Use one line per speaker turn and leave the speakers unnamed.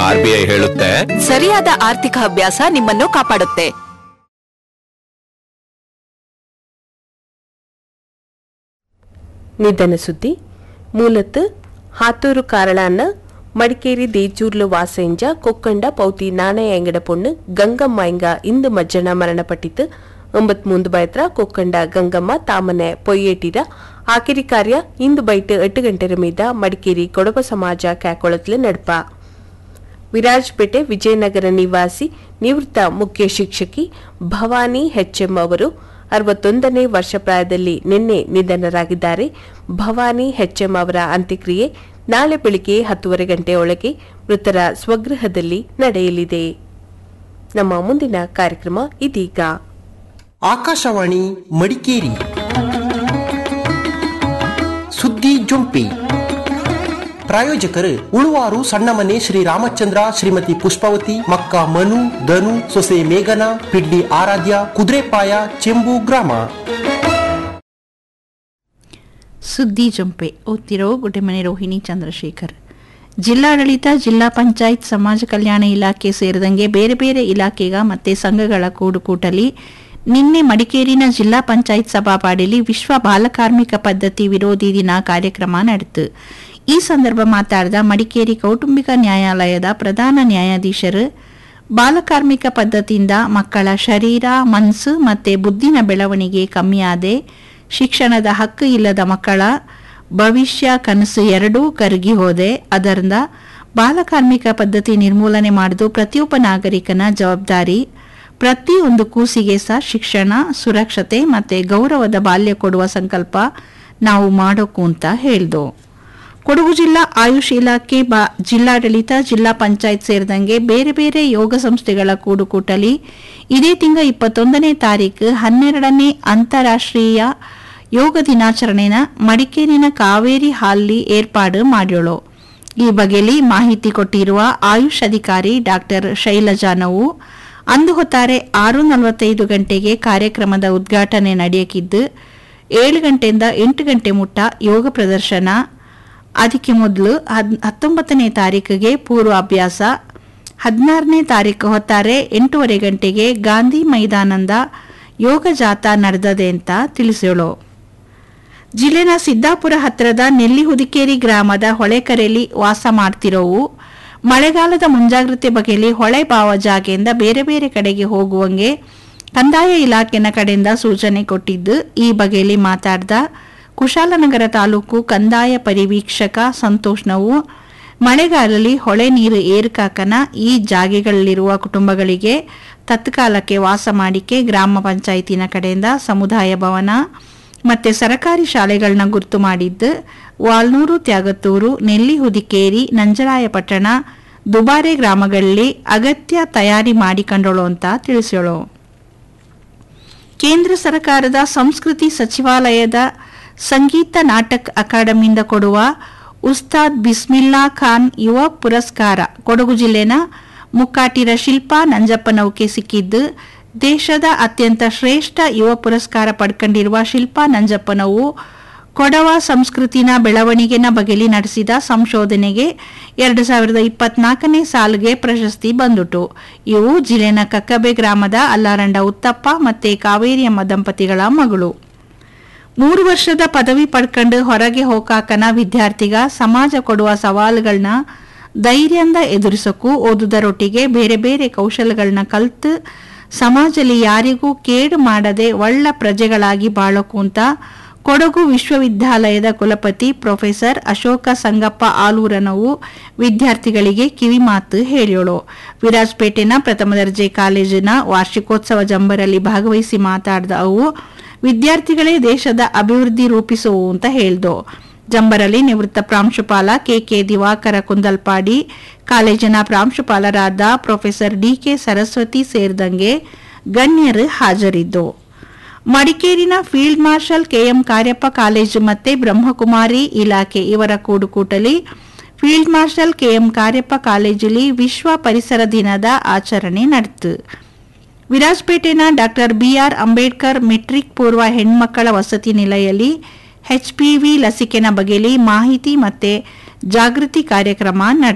R B I ಹೇಳುತ್ತೆ
ಸರಿಯಾದ ಆರ್ಥಿಕ ಅಭ್ಯಾಸ ನಿಮ್ಮನ್ನು ಕಾಪಾಡುತ್ತೆ
ನಿಧನ ಸುದ್ದಿ ಮೂಲತಃ ಹಾತೂರು ಕಾರಳಾನ ಮಡಿಕೇರಿ ದೇಜೂರ್ಲು ವಾಸೆಂಜ ಕೊಕ್ಕಂಡ ಪೌತಿ ನಾಣಯ ಎಂಗಡ ಪೊಣ್ಣು ಗಂಗಮ್ಮ ಎಂಗ ಇಂದು ಮಜ್ಜನ ಮರಣಪಟ್ಟಿತು ಒಂಬತ್ ಮೂಂದು ಬಯತ್ರ ಕೊಕ್ಕಂಡ ಗಂಗಮ್ಮ ತಾಮನೆ ಪೊಯ್ಯೇಟಿರ ಆಕಿರಿ ಕಾರ್ಯ ಇಂದು ಬೈಟ್ ಎಟ್ಟು ಗಂಟೆರ ಮೀದ ಮಡಿಕೇರಿ ಕೊಡಬ ಸಮಾಜ ಕ್ಯಾಕೊಳತ್ಲು ನಡ್ಪ ವಿರಾಜ್ಪೇಟೆ ವಿಜಯನಗರ ನಿವಾಸಿ ನಿವೃತ್ತ ಮುಖ್ಯ ಶಿಕ್ಷಕಿ ಭವಾನಿ ಹೆಚ್ಎಂ ಅವರು ಅರವತ್ತೊಂದನೇ ವರ್ಷ ಪ್ರಾಯದಲ್ಲಿ ನಿನ್ನೆ ನಿಧನರಾಗಿದ್ದಾರೆ ಭವಾನಿ ಹೆಚ್ಎಂ ಅವರ ಅಂತ್ಯಕ್ರಿಯೆ ನಾಳೆ ಬೆಳಿಗ್ಗೆ ಹತ್ತುವರೆ ಗಂಟೆಯೊಳಗೆ ಮೃತರ ಸ್ವಗೃಹದಲ್ಲಿ ನಡೆಯಲಿದೆ ನಮ್ಮ ಮುಂದಿನ ಕಾರ್ಯಕ್ರಮ ಇದೀಗ
ಆಕಾಶವಾಣಿ ಮಡಿಕೇರಿ ಸುದ್ದಿ ಜೊಂಪಿ ಪ್ರಾಯೋಜಕರು ಉಳುವಾರು ಸಣ್ಣಮನೆ ಶ್ರೀ ರಾಮಚಂದ್ರ ಶ್ರೀಮತಿ ಪುಷ್ಪಾವತಿ ಮಕ್ಕ ಮನು ಧನು ಸೊಸೆ ಮೇಘನ ಪಿಡ್ಲಿ ಆರಾಧ್ಯ ಕುದುರೆಪಾಯ ಚೆಂಬು ಗ್ರಾಮ
ಸುದ್ದಿ ಜಂಪೆ ಓದ್ತಿರೋ ಗುಡ್ಡೆಮನೆ ರೋಹಿಣಿ ಚಂದ್ರಶೇಖರ್ ಜಿಲ್ಲಾಡಳಿತ ಜಿಲ್ಲಾ ಪಂಚಾಯತ್ ಸಮಾಜ ಕಲ್ಯಾಣ ಇಲಾಖೆ ಸೇರಿದಂಗೆ ಬೇರೆ ಬೇರೆ ಇಲಾಖೆಗ ಮತ್ತೆ ಸಂಘಗಳ ಕೂಡುಕೂಟಲಿ ನಿನ್ನೆ ಮಡಿಕೇರಿನ ಜಿಲ್ಲಾ ಪಂಚಾಯತ್ ಸಭಾಪಾಡಿಲಿ ವಿಶ್ವ ಬಾಲಕಾರ್ಮಿಕ ಪದ್ಧತಿ ವಿರೋಧಿ ದಿನ ಕಾರ್ಯಕ್ರಮ ನಡೆಯಿತು ಈ ಸಂದರ್ಭ ಮಾತಾಡಿದ ಮಡಿಕೇರಿ ಕೌಟುಂಬಿಕ ನ್ಯಾಯಾಲಯದ ಪ್ರಧಾನ ನ್ಯಾಯಾಧೀಶರು ಬಾಲಕಾರ್ಮಿಕ ಪದ್ಧತಿಯಿಂದ ಮಕ್ಕಳ ಶರೀರ ಮನಸ್ಸು ಮತ್ತೆ ಬುದ್ಧಿನ ಬೆಳವಣಿಗೆ ಕಮ್ಮಿಯಾದೆ ಶಿಕ್ಷಣದ ಹಕ್ಕು ಇಲ್ಲದ ಮಕ್ಕಳ ಭವಿಷ್ಯ ಕನಸು ಎರಡೂ ಕರಗಿ ಹೋದೆ ಅದರಿಂದ ಬಾಲಕಾರ್ಮಿಕ ಪದ್ಧತಿ ನಿರ್ಮೂಲನೆ ಮಾಡುವುದು ಪ್ರತಿಯೊಬ್ಬ ನಾಗರಿಕನ ಜವಾಬ್ದಾರಿ ಪ್ರತಿಯೊಂದು ಕೂಸಿಗೆ ಸಹ ಶಿಕ್ಷಣ ಸುರಕ್ಷತೆ ಮತ್ತೆ ಗೌರವದ ಬಾಲ್ಯ ಕೊಡುವ ಸಂಕಲ್ಪ ನಾವು ಮಾಡೋಕು ಅಂತ ಹೇಳ್ದು ಕೊಡಗು ಜಿಲ್ಲಾ ಆಯುಷ್ ಇಲಾಖೆ ಬಾ ಜಿಲ್ಲಾಡಳಿತ ಜಿಲ್ಲಾ ಪಂಚಾಯತ್ ಸೇರಿದಂಗೆ ಬೇರೆ ಬೇರೆ ಯೋಗ ಸಂಸ್ಥೆಗಳ ಕೂಡುಕೂಟಲಿ ಇದೇ ತಿಂಗಳ ಇಪ್ಪತ್ತೊಂದನೇ ತಾರೀಕು ಹನ್ನೆರಡನೇ ಅಂತಾರಾಷ್ಟ್ರೀಯ ಯೋಗ ದಿನಾಚರಣೆನ ಮಡಿಕೇರಿನ ಕಾವೇರಿ ಹಾಲ್ಲಿ ಏರ್ಪಾಡು ಮಾಡ್ಯೋಳು ಈ ಬಗೆಯಲ್ಲಿ ಮಾಹಿತಿ ಕೊಟ್ಟಿರುವ ಆಯುಷ್ ಅಧಿಕಾರಿ ಡಾಕ್ಟರ್ ಶೈಲಜಾ ನೋವು ಅಂದು ಹೊತ್ತಾರೆ ಆರು ನಲವತ್ತೈದು ಗಂಟೆಗೆ ಕಾರ್ಯಕ್ರಮದ ಉದ್ಘಾಟನೆ ನಡೆಯಕಿದ್ದು ಏಳು ಗಂಟೆಯಿಂದ ಎಂಟು ಗಂಟೆ ಮುಟ್ಟ ಯೋಗ ಪ್ರದರ್ಶನ ಅದಕ್ಕೆ ಮೊದಲು ಹದ್ ಹತ್ತೊಂಬತ್ತನೇ ತಾರೀಕಿಗೆ ಪೂರ್ವಾಭ್ಯಾಸ ಹದಿನಾರನೇ ತಾರೀಕು ಹೊತ್ತಾರೆ ಎಂಟೂವರೆ ಗಂಟೆಗೆ ಗಾಂಧಿ ಮೈದಾನದ ಯೋಗ ಜಾಥಾ ನಡೆದದೆ ಅಂತ ತಿಳಿಸೋಳು ಜಿಲ್ಲೆನ ಸಿದ್ದಾಪುರ ಹತ್ತಿರದ ನೆಲ್ಲಿಹುದಿಕೇರಿ ಗ್ರಾಮದ ಹೊಳೆಕರೆಯಲ್ಲಿ ವಾಸ ಮಾಡ್ತಿರೋವು ಮಳೆಗಾಲದ ಮುಂಜಾಗ್ರತೆ ಬಗೆಯಲ್ಲಿ ಹೊಳೆ ಬಾವ ಜಾಗೆಯಿಂದ ಬೇರೆ ಬೇರೆ ಕಡೆಗೆ ಹೋಗುವಂಗೆ ಕಂದಾಯ ಇಲಾಖೆನ ಕಡೆಯಿಂದ ಸೂಚನೆ ಕೊಟ್ಟಿದ್ದು ಈ ಬಗೆಯಲ್ಲಿ ಮಾತಾಡ್ದ ಕುಶಾಲನಗರ ತಾಲೂಕು ಕಂದಾಯ ಪರಿವೀಕ್ಷಕ ಸಂತೋಷ್ ನೋವು ಮಳೆಗಾಲದಲ್ಲಿ ಹೊಳೆ ನೀರು ಏರ್ಕಾಕನ ಈ ಜಾಗೆಗಳಲ್ಲಿರುವ ಕುಟುಂಬಗಳಿಗೆ ತತ್ಕಾಲಕ್ಕೆ ವಾಸ ಮಾಡಿಕೆ ಗ್ರಾಮ ಪಂಚಾಯಿತಿನ ಕಡೆಯಿಂದ ಸಮುದಾಯ ಭವನ ಮತ್ತೆ ಸರಕಾರಿ ಶಾಲೆಗಳನ್ನ ಗುರ್ತು ಮಾಡಿದ್ದು ವಾಲ್ನೂರು ತ್ಯಾಗತ್ತೂರು ನೆಲ್ಲಿಹುದಿಕೇರಿ ನಂಜರಾಯಪಟ್ಟಣ ದುಬಾರೆ ಗ್ರಾಮಗಳಲ್ಲಿ ಅಗತ್ಯ ತಯಾರಿ ಮಾಡಿಕೊಂಡಳು ಅಂತ ತಿಳಿಸೋಳು ಕೇಂದ್ರ ಸರ್ಕಾರದ ಸಂಸ್ಕೃತಿ ಸಚಿವಾಲಯದ ಸಂಗೀತ ನಾಟಕ ಅಕಾಡೆಮಿಯಿಂದ ಕೊಡುವ ಉಸ್ತಾದ್ ಬಿಸ್ಮಿಲ್ಲಾ ಖಾನ್ ಯುವ ಪುರಸ್ಕಾರ ಕೊಡಗು ಜಿಲ್ಲೆನ ಮುಕ್ಕಾಟಿರ ಶಿಲ್ಪಾ ನಂಜಪ್ಪನವಕ್ಕೆ ಸಿಕ್ಕಿದ್ದು ದೇಶದ ಅತ್ಯಂತ ಶ್ರೇಷ್ಠ ಯುವ ಪುರಸ್ಕಾರ ಪಡ್ಕೊಂಡಿರುವ ಶಿಲ್ಪಾ ನಂಜಪ್ಪನವು ಕೊಡವ ಸಂಸ್ಕೃತಿನ ಬೆಳವಣಿಗೆನ ಬಗೆಲಿ ನಡೆಸಿದ ಸಂಶೋಧನೆಗೆ ಎರಡು ಸಾವಿರದ ಇಪ್ಪತ್ನಾಲ್ಕನೇ ಸಾಲಿಗೆ ಪ್ರಶಸ್ತಿ ಬಂದುಟು ಇವು ಜಿಲ್ಲೆನ ಕಕ್ಕಬೆ ಗ್ರಾಮದ ಅಲ್ಲಾರಂಡ ಉತ್ತಪ್ಪ ಮತ್ತೆ ಕಾವೇರಿಯಮ್ಮ ದಂಪತಿಗಳ ಮಗಳು ಮೂರು ವರ್ಷದ ಪದವಿ ಪಡ್ಕೊಂಡು ಹೊರಗೆ ಹೋಗಾಕನ ವಿದ್ಯಾರ್ಥಿಗ ಸಮಾಜ ಕೊಡುವ ಸವಾಲುಗಳನ್ನ ಧೈರ್ಯದಿಂದ ಎದುರಿಸೋಕು ಓದುದರೊಟ್ಟಿಗೆ ಬೇರೆ ಬೇರೆ ಕೌಶಲ್ಯಗಳನ್ನ ಕಲ್ತು ಸಮಾಜದಲ್ಲಿ ಯಾರಿಗೂ ಕೇಡು ಮಾಡದೆ ಒಳ್ಳ ಪ್ರಜೆಗಳಾಗಿ ಬಾಳೋಕು ಅಂತ ಕೊಡಗು ವಿಶ್ವವಿದ್ಯಾಲಯದ ಕುಲಪತಿ ಪ್ರೊಫೆಸರ್ ಅಶೋಕ ಸಂಗಪ್ಪ ಆಲೂರನವು ವಿದ್ಯಾರ್ಥಿಗಳಿಗೆ ಕಿವಿಮಾತು ಹೇಳಿಯೋಳು ವಿರಾಜಪೇಟೆನ ಪ್ರಥಮ ದರ್ಜೆ ಕಾಲೇಜಿನ ವಾರ್ಷಿಕೋತ್ಸವ ಜಂಬರಲ್ಲಿ ಭಾಗವಹಿಸಿ ಮಾತಾಡಿದ ಅವು ವಿದ್ಯಾರ್ಥಿಗಳೇ ದೇಶದ ಅಭಿವೃದ್ಧಿ ರೂಪಿಸುವು ಅಂತ ಹೇಳ್ದು ಜಂಬರಲ್ಲಿ ನಿವೃತ್ತ ಪ್ರಾಂಶುಪಾಲ ಕೆಕೆ ದಿವಾಕರ ಕುಂದಲ್ಪಾಡಿ ಕಾಲೇಜಿನ ಪ್ರಾಂಶುಪಾಲರಾದ ಪ್ರೊಫೆಸರ್ ಡಿಕೆ ಸರಸ್ವತಿ ಸೇರಿದಂಗೆ ಗಣ್ಯರು ಹಾಜರಿದ್ದು ಮಡಿಕೇರಿನ field marshal KM Cariappa college ಮತ್ತೆ ಬ್ರಹ್ಮಕುಮಾರಿ ಇಲಾಖೆ ಇವರ ಕೂಡುಕೂಟಲಿ ಫೀಲ್ಡ್ ಮಾರ್ಷಲ್ ಕೆಎಂ ಕಾರ್ಯಪ್ಪ ಕಾಲೇಜಲ್ಲಿ ವಿಶ್ವ ಪರಿಸರ ದಿನದ ಆಚರಣೆ ನಡೆಯಿತು ವಿರಾಜಪೇಟೆನ ಡಾಕ್ಟರ್ ಬಿಆರ್ ಅಂಬೇಡ್ಕರ್ ಮೆಟ್ರಿಕ್ ಪೂರ್ವ ಹೆಣ್ಮಕ್ಕಳ ವಸತಿ ನಿಲಯಲ್ಲಿ ಎಚ್ಪಿವಿ ಲಸಿಕೆನ ಬಗೆಯಲ್ಲಿ ಮಾಹಿತಿ ಮತ್ತೆ ಜಾಗೃತಿ ಕಾರ್ಯಕ್ರಮ ನಡೆಯಿತು